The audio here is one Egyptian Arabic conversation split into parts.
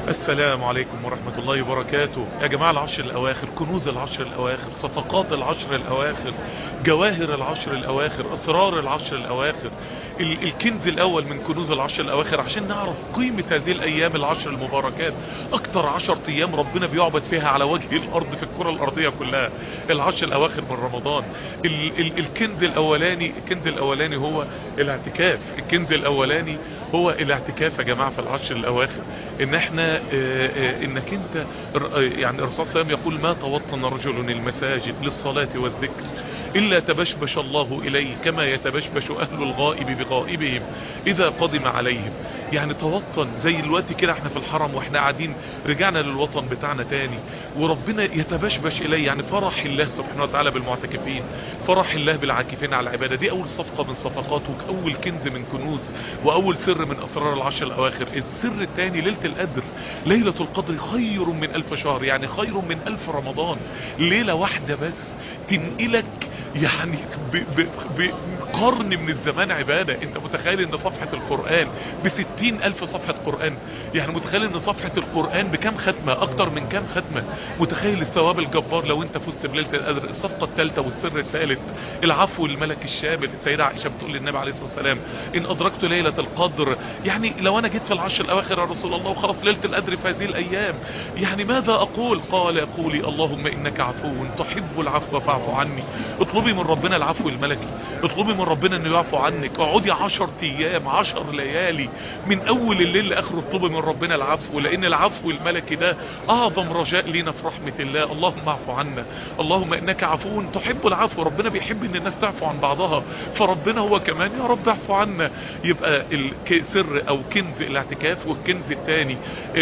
السلام عليكم ورحمة الله وبركاته يا جماعة العشر الأواخر كنوز العشر الأواخر صفقات العشر الأواخر جواهر العشر الأواخر أسرار العشر الأواخر ال- الكنز الأول من كنوز العشر الأواخر عشان نعرف قيمة هذه الأيام العشر المباركات أكتر عشر أيام ربنا بيعبد فيها على وجه الأرض في الكرة الأرضية كلها العشر الأواخر من رمضان ال ال الكنز الأولاني الكنز الأولاني هو الاعتكاف الكنز الأولاني هو الاعتكاف يا جماعة في العشر الأواخر ان احنا آه، آه، انك انت ر- آه، يعني الرسول صلى الله عليه وسلم يقول ما توطن رجل المساجد للصلاة والذكر الا تبشبش الله اليه كما يتبشبش اهل الغائب بغائبهم اذا قدم عليهم يعني توطن زي الوقت كده احنا في الحرم واحنا قاعدين رجعنا للوطن بتاعنا تاني وربنا يتبشبش اليه يعني فرح الله سبحانه وتعالى بالمعتكفين فرح الله بالعاكفين على العبادة دي اول صفقة من صفقاته اول كنز من كنوز واول سر من اسرار العشر الاواخر السر الثاني ليلة القدر ليلة القدر خير من الف شهر يعني خير من الف رمضان ليلة واحدة بس تنقلك يعني ب- ب- بقرن من الزمان عبادة انت متخيل ان صفحة القرآن بستين الف صفحة قرآن يعني متخيل ان صفحة القرآن بكم ختمة اكتر من كم ختمة متخيل الثواب الجبار لو انت فزت بليلة القدر الصفقة الثالثة والسر الثالث العفو الملك الشامل السيدة عائشة بتقول للنبي عليه الصلاة والسلام ان ادركت ليلة القدر يعني لو انا جيت في العشر الاواخر يا رسول الله وخلاص ليلة القدر في هذه الايام يعني ماذا اقول قال قولي اللهم انك عفو تحب العفو فاعف عني اطلبي من ربنا العفو الملكي اطلبي من ربنا انه يعفو عنك اقعدي عشر ايام عشر ليالي من اول الليل لاخره اطلبي من ربنا العفو لان العفو الملكي ده اعظم رجاء لينا في رحمة الله اللهم اعفو عنا اللهم انك عفو تحب العفو ربنا بيحب ان الناس تعفو عن بعضها فربنا هو كمان يا رب اعفو عنا يبقى الك- سر او كنز الاعتكاف والكنز الثاني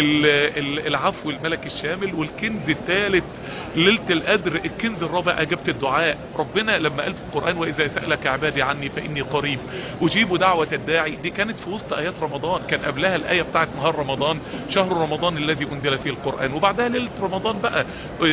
العفو الملكي الشامل والكنز الثالث ليلة القدر الكنز الرابع اجابة الدعاء ربنا لما قال في القرآن واذا سألك عبادي عني فاني قريب اجيب دعوة الداعي دي كانت في وسط ايات رمضان كان قبلها الاية بتاعت نهار رمضان شهر رمضان الذي انزل فيه القرآن وبعدها ليلة رمضان بقى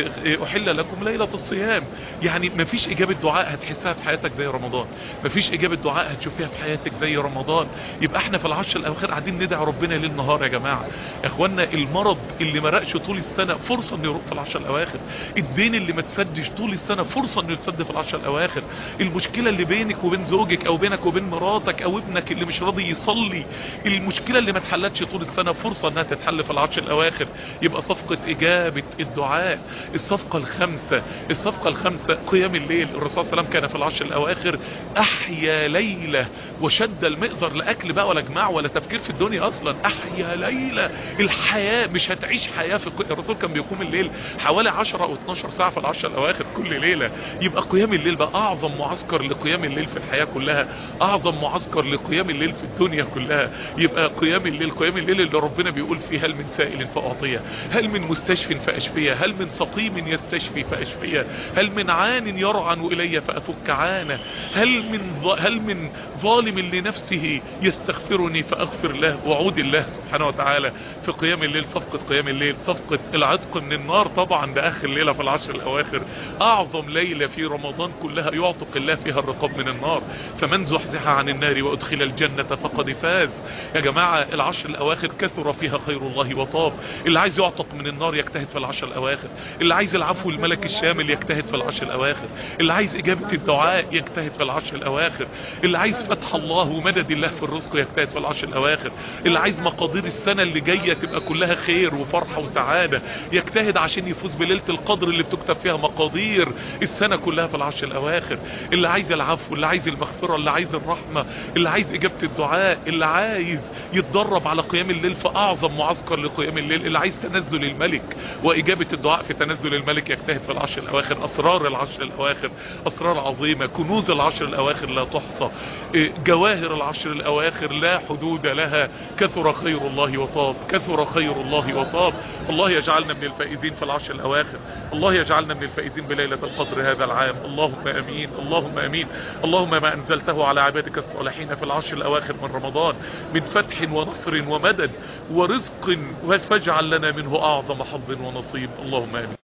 احل لكم ليلة الصيام يعني مفيش اجابة دعاء هتحسها في حياتك زي رمضان مفيش اجابة دعاء هتشوفيها في حياتك زي رمضان يبقى احنا في العشر الاواخر قاعدين ندعي ربنا ليل نهار يا جماعة يا اخوانا المرض اللي ما رقش طول السنة فرصة انه يروق في العشر الاواخر الدين اللي ما تسدش طول السنة فرصة انه يتسد في العشر الاواخر المشكلة اللي بينك وبين زوجك او بينك وبين مراتك او ابنك اللي مش راضي يصلي المشكلة اللي ما اتحلتش طول السنة فرصة انها تتحل في العشر الاواخر يبقى صفقة اجابة الدعاء الصفقة الخامسة الصفقة الخامسة قيام الليل الرسول صلى الله عليه وسلم كان في العشر الاواخر احيا ليلة وشد المئزر لاكل بقى ولا جماع ولا تفكير في الدنيا اصلا احيا ليلة الحياة مش هتعيش حياة في قي... الرسول كان بيقوم الليل حوالي 10 او 12 ساعة في العشر الاواخر كل ليلة يبقى قيام الليل بقى اعظم معسكر لقيام الليل في الحياة كلها اعظم معسكر لقيام الليل في الدنيا كلها يبقى قيام الليل قيام الليل اللي ربنا بيقول فيه هل من سائل فاعطيه هل من مستشف فاشفيه هل من سقيم يستشفي فاشفيه هل من عان يرعن الي فافك عانه هل من ظ... هل من ظالم لنفسه يستغفرني فاغفر له وعود الله سبحانه وتعالى في قيام الليل صفقة قيام الليل صفقة العتق من النار طبعا ده اخر ليلة في العشر الاواخر اعظم ليلة في رمضان كلها يعتق الله فيها الرقاب من النار فمن زحزح عن النار وادخل الجنة فقد فاز يا جماعة العشر الاواخر كثر فيها خير الله وطاب اللي عايز يعتق من النار يجتهد في العشر الاواخر اللي عايز العفو الملك الشامل يجتهد في العشر الاواخر اللي عايز اجابة الدعاء يجتهد في العشر الاواخر اللي عايز فتح الله ومدد الله في الرزق يجتهد في العشر الاواخر اللي عايز مقادير السنة اللي جاية تبقى كلها خير وفرحة وسعادة يجتهد عشان يفوز بليلة القدر اللي بتكتب فيها مقادير السنة كلها في العشر الاواخر اللي عايز العفو اللي عايز المغفرة اللي عايز الرحمة اللي عايز اجابة الدعاء اللي عايز يتدرب على قيام الليل في اعظم معسكر لقيام الليل اللي عايز تنزل الملك واجابة الدعاء في تنزل الملك يجتهد في العشر الاواخر اسرار العشر الاواخر اسرار عظيمة كنوز العشر الاواخر لا تحصى إيه، جواهر العشر الاواخر لا حدود لها كثر خير الله وطاب كثر خير الله وطاب الله يجعلنا من الفائزين في العشر الاواخر الله يجعلنا من الفائزين بليلة القدر هذا العام اللهم امين اللهم امين اللهم ما انزلته على عبادك الصالحين في العشر الاواخر من رمضان من فتح ونصر ومدد ورزق فاجعل لنا منه اعظم حظ ونصيب اللهم امين